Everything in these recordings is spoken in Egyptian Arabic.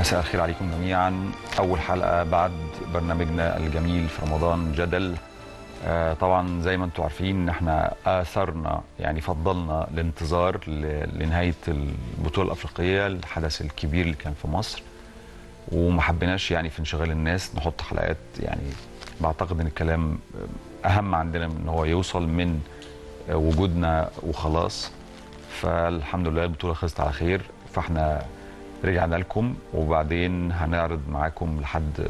مساء الخير عليكم جميعا أول حلقة بعد برنامجنا الجميل في رمضان جدل آه، طبعا زي ما انتم عارفين ان احنا اثرنا يعني فضلنا الانتظار ل- لنهايه البطوله الافريقيه الحدث الكبير اللي كان في مصر وما حبيناش يعني في انشغال الناس نحط حلقات يعني بعتقد ان الكلام اهم عندنا من ان هو يوصل من وجودنا وخلاص فالحمد لله البطوله خلصت على خير فاحنا رجعنا لكم وبعدين هنعرض معاكم لحد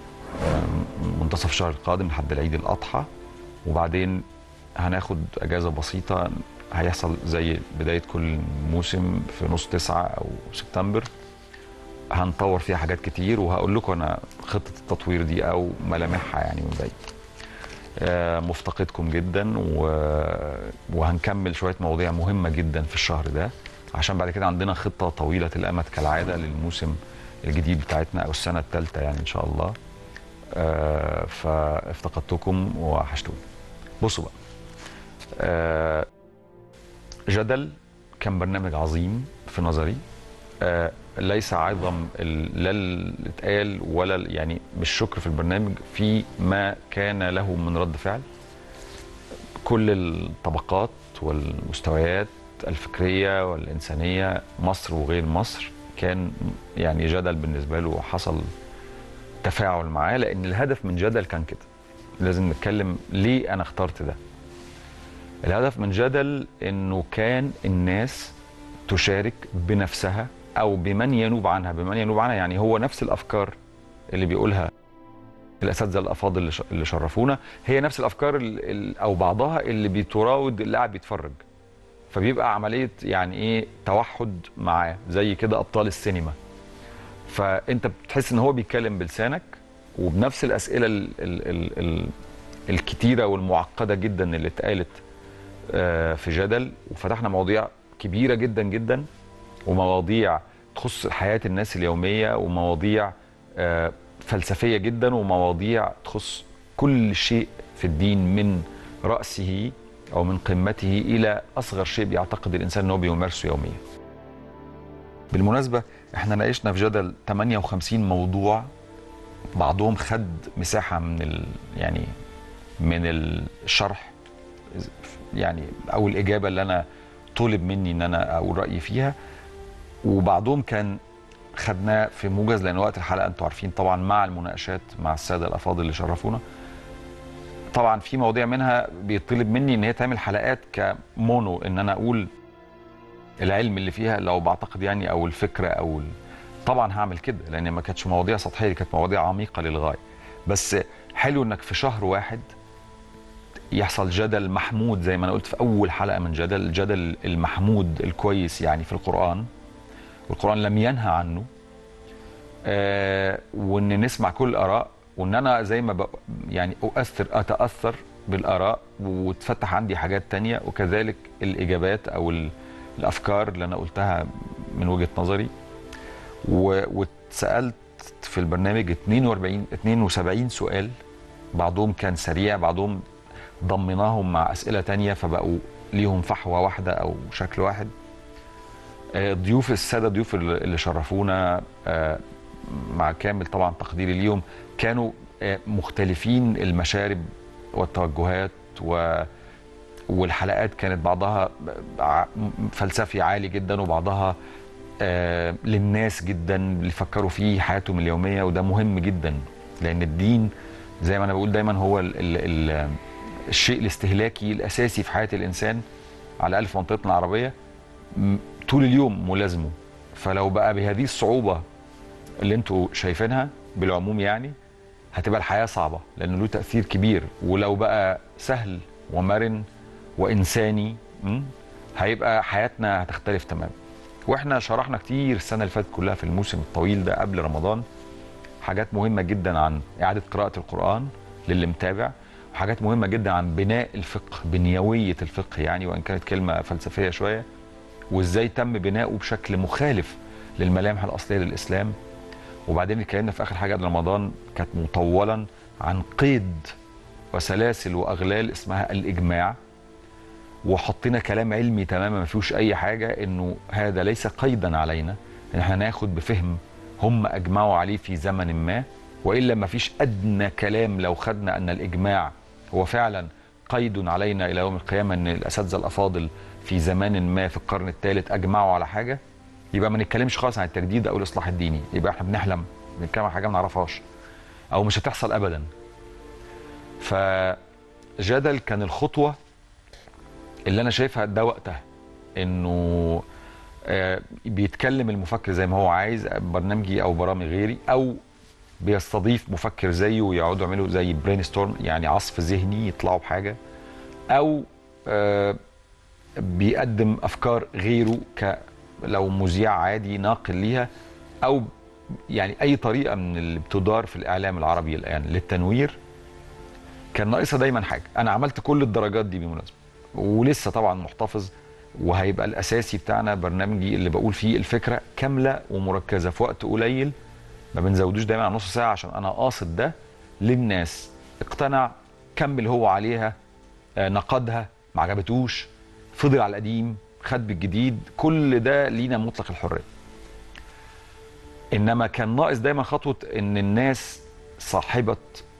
منتصف الشهر القادم لحد العيد الاضحى وبعدين هناخد اجازه بسيطه هيحصل زي بدايه كل موسم في نص تسعة او سبتمبر هنطور فيها حاجات كتير وهقول لكم انا خطه التطوير دي او ملامحها يعني من بعيد آه، مفتقدكم جدا و- وهنكمل شويه مواضيع مهمه جدا في الشهر ده عشان بعد كده عندنا خطه طويله الامد كالعاده للموسم الجديد بتاعتنا او السنه الثالثه يعني ان شاء الله آه، فافتقدتكم وحشتوني بصوا بقى آه، جدل كان برنامج عظيم في نظري آه، ليس عظم ال- لا اللي اتقال ولا ال- يعني مش شكر في البرنامج في ما كان له من رد فعل كل الطبقات والمستويات الفكريه والانسانيه مصر وغير مصر كان يعني جدل بالنسبه له حصل تفاعل معاه لان الهدف من جدل كان كده لازم نتكلم ليه انا اخترت ده الهدف من جدل انه كان الناس تشارك بنفسها او بمن ينوب عنها بمن ينوب عنها يعني هو نفس الافكار اللي بيقولها الاساتذه الافاضل اللي ش- اللي شرفونا هي نفس الافكار ال- ال- او بعضها اللي بتراود اللي قاعد بيتفرج فبيبقى عمليه يعني ايه توحد معاه زي كده ابطال السينما فانت بتحس ان هو بيتكلم بلسانك وبنفس الاسئله ال ال ال ال الكتيره والمعقده جدا اللي اتقالت آه، في جدل وفتحنا مواضيع كبيره جدا جدا ومواضيع تخص حياه الناس اليوميه ومواضيع آه، فلسفيه جدا ومواضيع تخص كل شيء في الدين من راسه او من قمته الى اصغر شيء بيعتقد الانسان ان هو بيمارسه يوميا. بالمناسبه احنا ناقشنا في جدل 58 موضوع بعضهم خد مساحه من ال يعني من الشرح يعني او الاجابه اللي انا طلب مني ان انا اقول رايي فيها وبعضهم كان خدناه في موجز لان وقت الحلقه انتوا عارفين طبعا مع المناقشات مع الساده الافاضل اللي شرفونا طبعا في مواضيع منها بيطلب مني ان هي تعمل حلقات كمونو ان انا اقول العلم اللي فيها لو بعتقد يعني او الفكره او ال... طبعا هعمل كده لان ما كانتش مواضيع سطحيه دي كانت مواضيع عميقه للغايه بس حلو انك في شهر واحد يحصل جدل محمود زي ما انا قلت في اول حلقه من جدل الجدل المحمود الكويس يعني في القران والقران لم ينهى عنه آه وان نسمع كل الاراء وان انا زي ما بق... يعني اؤثر اتاثر بالاراء وتفتح عندي حاجات تانية وكذلك الاجابات او ال... الافكار اللي انا قلتها من وجهه نظري و... واتسالت في البرنامج 42 72 سؤال بعضهم كان سريع بعضهم ضمناهم مع اسئله تانية فبقوا ليهم فحوى واحده او شكل واحد آه، ضيوف الساده ضيوف اللي اللي شرفونا آه، مع كامل طبعا تقديري ليهم كانوا آه، مختلفين المشارب والتوجهات و والحلقات كانت بعضها ع- فلسفي عالي جدا وبعضها آه، للناس جدا اللي يفكروا فيه حياتهم اليوميه وده مهم جدا لان الدين زي ما انا بقول دايما هو ال ال ال الشيء الاستهلاكي الاساسي في حياه الانسان على الاقل في منطقتنا العربيه م- طول اليوم ملازمه فلو بقى بهذه الصعوبه اللي انتوا شايفينها بالعموم يعني هتبقى الحياه صعبه لانه له تاثير كبير ولو بقى سهل ومرن وانساني م? هيبقى حياتنا هتختلف تماما واحنا شرحنا كتير السنه اللي فاتت كلها في الموسم الطويل ده قبل رمضان حاجات مهمه جدا عن اعاده قراءه القران للي متابع وحاجات مهمه جدا عن بناء الفقه بنيويه الفقه يعني وان كانت كلمه فلسفيه شويه وازاي تم بناؤه بشكل مخالف للملامح الاصليه للاسلام وبعدين اتكلمنا في اخر حاجه قبل رمضان كانت مطولا عن قيد وسلاسل واغلال اسمها الاجماع وحطينا كلام علمي تماما ما فيهوش اي حاجه انه هذا ليس قيدا علينا ان احنا ناخد بفهم هم اجمعوا عليه في زمن ما والا ما فيش ادنى كلام لو خدنا ان الاجماع هو فعلا قيد علينا الى يوم القيامه ان الاساتذه الافاضل في زمان ما في القرن الثالث اجمعوا على حاجه يبقى ما نتكلمش خالص عن التجديد او الاصلاح الديني يبقى احنا بنحلم بنتكلم عن حاجه ما نعرفهاش او مش هتحصل ابدا فجدل كان الخطوه اللي انا شايفها ده وقتها انه آه، بيتكلم المفكر زي ما هو عايز برنامجي او برامج غيري او بيستضيف مفكر زيه ويقعدوا يعملوا زي برين ستورم يعني عصف ذهني يطلعوا بحاجه او آه، بيقدم افكار غيره ك لو مذيع عادي ناقل ليها او يعني اي طريقه من اللي بتدار في الاعلام العربي الان للتنوير كان ناقصها دايما حاجه انا عملت كل الدرجات دي بالمناسبه ولسه طبعا محتفظ وهيبقى الاساسي بتاعنا برنامجي اللي بقول فيه الفكره كامله ومركزه في وقت قليل ما بنزودوش دايما عن نص ساعه عشان انا قاصد ده للناس اقتنع كمل هو عليها آه، نقدها ما عجبتوش فضل على القديم خد بالجديد كل ده لينا مطلق الحريه انما كان ناقص دايما خطوه ان الناس صاحبه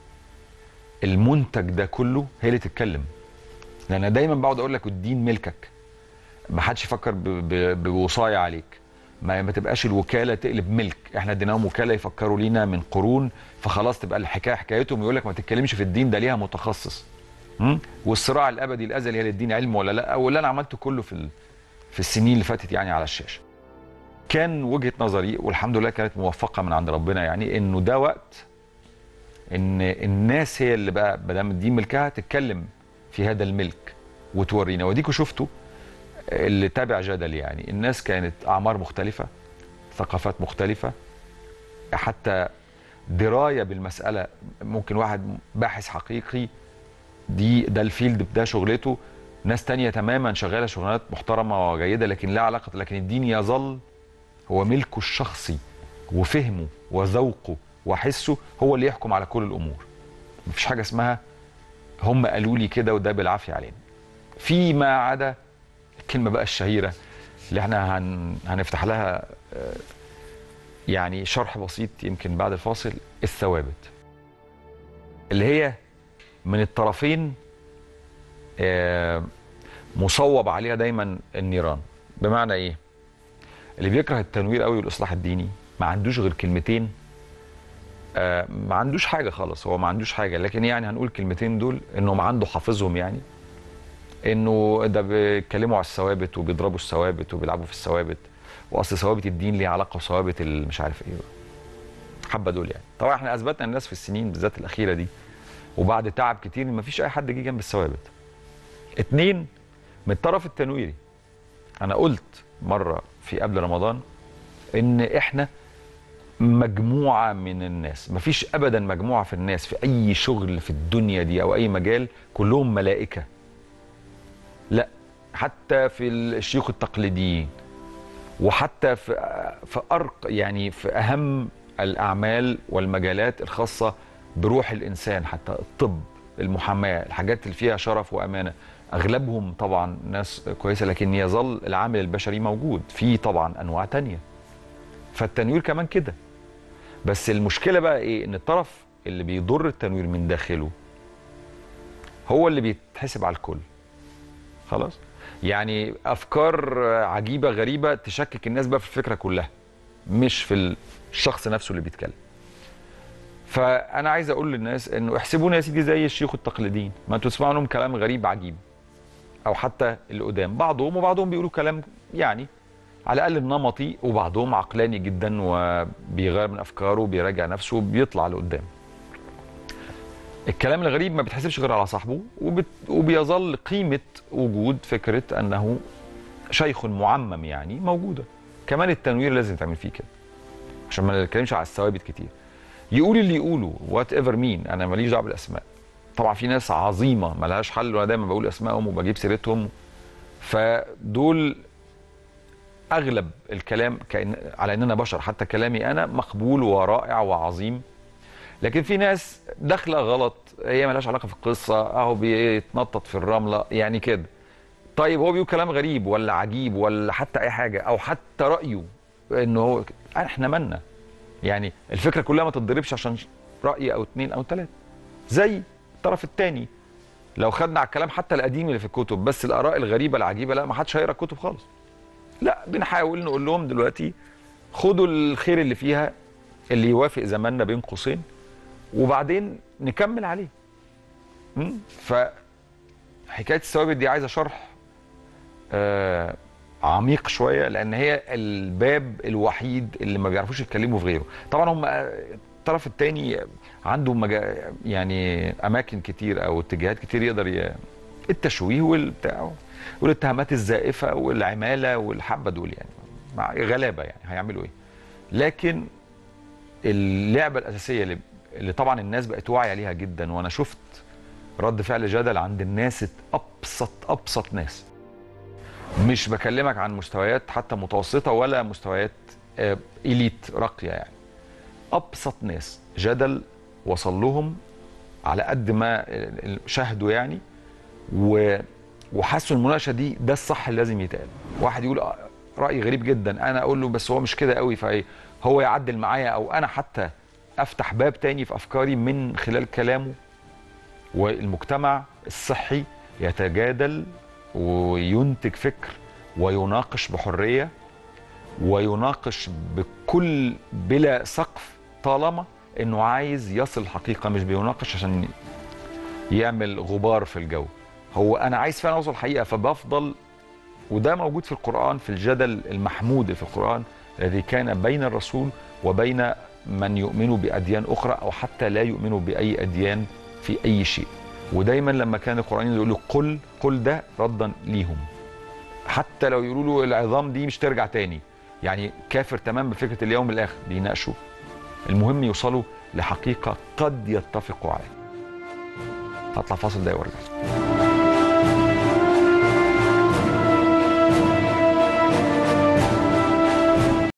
المنتج ده كله هي اللي تتكلم لان أنا دايما بقعد اقول لك الدين ملكك ما حدش يفكر ب- ب- بوصايه عليك ما ما تبقاش الوكاله تقلب ملك احنا اديناهم وكاله يفكروا لينا من قرون فخلاص تبقى الحكايه حكايتهم يقول لك ما تتكلمش في الدين ده ليها متخصص م? والصراع الابدي الازلي هل الدين علم ولا لا واللي انا عملته كله في ال- في السنين اللي فاتت يعني على الشاشه كان وجهه نظري والحمد لله كانت موفقه من عند ربنا يعني انه ده وقت ان الناس هي اللي بقى ما دام الدين ملكها تتكلم في هذا الملك وتورينا وديكوا شفتوا اللي تابع جدل يعني الناس كانت اعمار مختلفه ثقافات مختلفه حتى درايه بالمساله ممكن واحد باحث حقيقي دي ده الفيلد ده شغلته ناس تانية تماما شغاله شغلانات محترمه وجيده لكن لا علاقه لكن الدين يظل هو ملكه الشخصي وفهمه وذوقه وحسه هو اللي يحكم على كل الامور مفيش حاجه اسمها هم قالوا لي كده وده بالعافيه علينا فيما عدا الكلمه بقى الشهيره اللي احنا هن... هنفتح لها آه، يعني شرح بسيط يمكن بعد الفاصل الثوابت اللي هي من الطرفين آه، مصوب عليها دايما النيران بمعنى ايه اللي بيكره التنوير قوي والاصلاح الديني ما عندوش غير كلمتين آه، ما عندوش حاجه خالص هو ما عندوش حاجه لكن يعني هنقول كلمتين دول انهم عنده حافظهم يعني انه ده بيتكلموا على الثوابت وبيضربوا الثوابت وبيلعبوا في الثوابت واصل ثوابت الدين ليها علاقه بثوابت ال- مش عارف ايه حبه دول يعني طبعا احنا اثبتنا الناس في السنين بالذات الاخيره دي وبعد تعب كتير ما فيش اي حد جه جنب الثوابت اتنين من الطرف التنويري انا قلت مره في قبل رمضان ان احنا مجموعه من الناس مفيش ابدا مجموعه في الناس في اي شغل في الدنيا دي او اي مجال كلهم ملائكه لا حتى في الشيوخ التقليديين وحتى في في ارق يعني في اهم الاعمال والمجالات الخاصه بروح الانسان حتى الطب المحاماه الحاجات اللي فيها شرف وامانه اغلبهم طبعا ناس كويسه لكن يظل العامل البشري موجود في طبعا انواع تانية فالتنوير كمان كده بس المشكله بقى ايه ان الطرف اللي بيضر التنوير من داخله هو اللي بيتحسب على الكل خلاص يعني افكار عجيبه غريبه تشكك الناس بقى في الفكره كلها مش في الشخص نفسه اللي بيتكلم فانا عايز اقول للناس انه احسبونا يا سيدي زي الشيوخ التقليديين ما انتوا تسمعوا لهم كلام غريب عجيب او حتى اللي قدام بعضهم وبعضهم بيقولوا كلام يعني على الاقل نمطي وبعضهم عقلاني جدا وبيغير من افكاره وبيراجع نفسه وبيطلع لقدام الكلام الغريب ما بيتحسبش غير على صاحبه وبت... وبيظل قيمه وجود فكره انه شيخ معمم يعني موجوده كمان التنوير لازم تعمل فيه كده عشان ما نتكلمش على الثوابت كتير يقول اللي يقوله وات ايفر مين انا ماليش دعوه بالاسماء طبعا في ناس عظيمه ملهاش حل وانا دايما بقول اسمائهم وبجيب سيرتهم فدول اغلب الكلام كأن على اننا بشر حتى كلامي انا مقبول ورائع وعظيم لكن في ناس داخله غلط هي ملهاش علاقه في القصه اهو بيتنطط في الرمله يعني كده طيب هو بيقول كلام غريب ولا عجيب ولا حتى اي حاجه او حتى رايه انه هو احنا مالنا يعني الفكره كلها ما تتضربش عشان راي او اتنين او تلاته زي الطرف الثاني لو خدنا على الكلام حتى القديم اللي في الكتب بس الاراء الغريبه العجيبه لا ما حدش هيقرا الكتب خالص لا بنحاول نقول لهم دلوقتي خدوا الخير اللي فيها اللي يوافق زماننا بين قوسين وبعدين نكمل عليه م? ف حكايه الثوابت دي عايزه شرح آه عميق شويه لان هي الباب الوحيد اللي ما بيعرفوش يتكلموا في غيره طبعا هم الطرف الثاني عنده مجا يعني اماكن كتير او اتجاهات كتير يقدر ي... التشويه والبتاع والاتهامات الزائفه والعماله والحبه دول يعني مع غلابه يعني هيعملوا ايه لكن اللعبه الاساسيه اللي, اللي طبعا الناس بقت واعيه ليها جدا وانا شفت رد فعل جدل عند الناس ابسط ابسط ناس مش بكلمك عن مستويات حتى متوسطه ولا مستويات آه اليت راقيه يعني ابسط ناس جدل وصل لهم على قد ما شاهدوا يعني و وحسوا المناقشه دي ده الصح اللي لازم يتقال واحد يقول راي غريب جدا انا اقول له بس هو مش كده قوي فهو يعدل معايا او انا حتى افتح باب تاني في افكاري من خلال كلامه والمجتمع الصحي يتجادل وينتج فكر ويناقش بحريه ويناقش بكل بلا سقف طالما انه عايز يصل الحقيقه مش بيناقش عشان يعمل غبار في الجو هو انا عايز فعلا اوصل الحقيقه فبفضل وده موجود في القران في الجدل المحمود في القران الذي كان بين الرسول وبين من يؤمنوا باديان اخرى او حتى لا يؤمنوا باي اديان في اي شيء ودايما لما كان القران يقول له قل قل ده ردا ليهم حتى لو يقولوا له العظام دي مش ترجع تاني يعني كافر تمام بفكره اليوم الاخر بيناقشوا المهم يوصلوا لحقيقه قد يتفقوا عليها هطلع فاصل ده وارجع